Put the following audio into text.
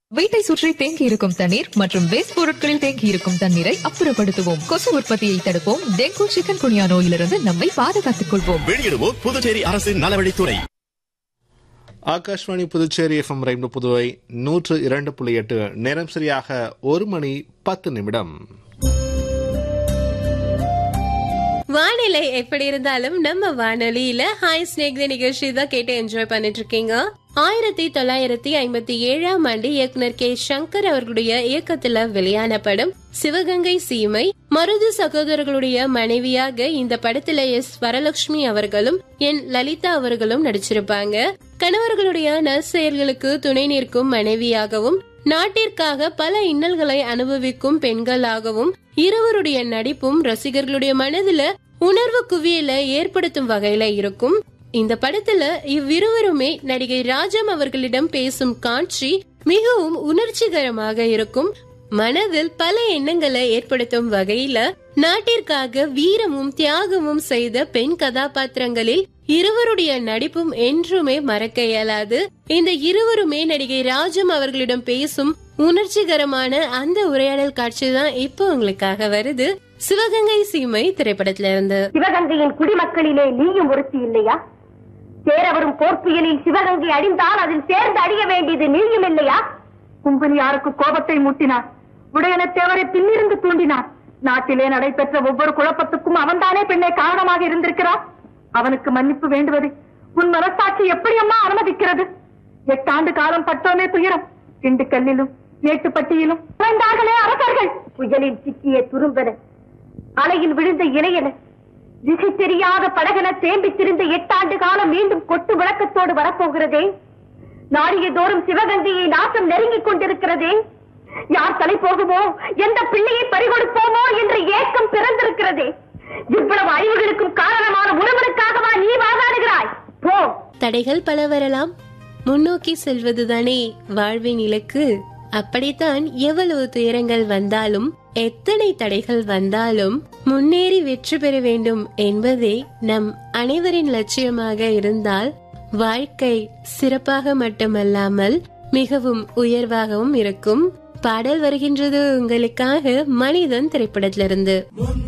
வீட்டை சுற்றி தேங்கி இருக்கும் தண்ணீர் மற்றும் வேஸ்ட் பொருட்களில் தேங்கி இருக்கும் தண்ணீரை அப்புறப்படுத்துவோம் கொசு உற்பத்தியை தடுப்போம் டெங்கு சிக்கன் குனியா நோயிலிருந்து நம்மை பாதுகாத்துக் கொள்வோம் வெளியிடுவோர் புதுச்சேரி அரசின் நலவழித்துறை ஆகாஷ்வாணி புதுச்சேரி எஃப்எம் ரெண்டு புதுவை நூற்று இரண்டு புள்ளி எட்டு நேரம் சரியாக ஒரு மணி பத்து நிமிடம் வானிலை எப்படி இருந்தாலும் நம்ம வானொலியில ஹாய் ஸ்னேக் நிகழ்ச்சி தான் கேட்டு என்ஜாய் பண்ணிட்டு இருக்கீங்க ஆயிரத்தி தொள்ளாயிரத்தி ஐம்பத்தி ஏழாம் ஆண்டு இயக்குனர் கே சங்கர் அவர்களுடைய இயக்கத்துல வெளியான படம் சிவகங்கை சீமை மருது சகோதரர்களுடைய மனைவியாக இந்த படத்துல எஸ் வரலட்சுமி அவர்களும் என் லலிதா அவர்களும் நடிச்சிருப்பாங்க கணவர்களுடைய நற்செயல்களுக்கு துணை நிற்கும் மனைவியாகவும் நாட்டிற்காக பல இன்னல்களை அனுபவிக்கும் பெண்களாகவும் இருவருடைய நடிப்பும் ரசிகர்களுடைய மனதுல உணர்வு குவியலை ஏற்படுத்தும் வகையில இருக்கும் இந்த படத்துல இவ்விருவருமே நடிகை ராஜம் அவர்களிடம் பேசும் காட்சி மிகவும் உணர்ச்சிகரமாக இருக்கும் மனதில் பல எண்ணங்களை ஏற்படுத்தும் வகையில நாட்டிற்காக வீரமும் தியாகமும் செய்த பெண் கதாபாத்திரங்களில் இருவருடைய நடிப்பும் என்றுமே மறக்க இயலாது இந்த இருவருமே நடிகை ராஜம் அவர்களிடம் பேசும் உணர்ச்சிகரமான அந்த உரையாடல் காட்சி தான் இப்போ உங்களுக்காக வருது சிவகங்கை சீமை திரைப்படத்துல இருந்து சிவகங்கையின் குடிமக்களிலே நீயும் ஒருத்தி இல்லையா சேரவரும் போர்ப்புயலில் சிவகங்கை அடிந்தால் அதில் சேர்ந்து அடிய வேண்டியது நீயும் இல்லையா கும்பனியாருக்கு கோபத்தை மூட்டினார் உடையனத்தேவரை பின்னிருந்து தூண்டினார் நாட்டிலே நடைபெற்ற ஒவ்வொரு குழப்பத்துக்கும் அவன்தானே பெண்ணை காரணமாக இருந்திருக்கிறார் அவனுக்கு மன்னிப்பு வேண்டுவது உன் மனசாட்சி எப்படி அம்மா அனுமதிக்கிறது எட்டாண்டு காலம் பட்டோமே துயரம் திண்டுக்கல்லிலும் மேட்டுப்பட்டியிலும் குறைந்தார்களே அரசர்கள் புயலில் சிக்கிய துரும்பென அலையில் விழுந்த இலையென திசை தெரியாத படகென தேம்பி திரிந்த எட்டாண்டு காலம் மீண்டும் கொட்டு விளக்கத்தோடு வரப்போகிறதே நாடிய தோறும் சிவகங்கையை நாசம் நெருங்கிக் கொண்டிருக்கிறதே யார் தலை போகுமோ எந்த பிள்ளையை பறிகொடுப்போமோ என்ற ஏக்கம் பிறந்திருக்கிறதே இவ்வளவு அழிவுகளுக்கும் காரணமான உணவனுக்காகவா நீ வாதாடுகிறாய் போ தடைகள் பல வரலாம் முன்னோக்கி செல்வதுதானே வாழ்வின் இலக்கு அப்படித்தான் எவ்வளவு துயரங்கள் வந்தாலும் எத்தனை தடைகள் வந்தாலும் முன்னேறி வெற்றி பெற வேண்டும் என்பதே நம் அனைவரின் லட்சியமாக இருந்தால் வாழ்க்கை சிறப்பாக மட்டுமல்லாமல் மிகவும் உயர்வாகவும் இருக்கும் பாடல் வருகின்றது உங்களுக்காக மனிதன் திரைப்படத்திலிருந்து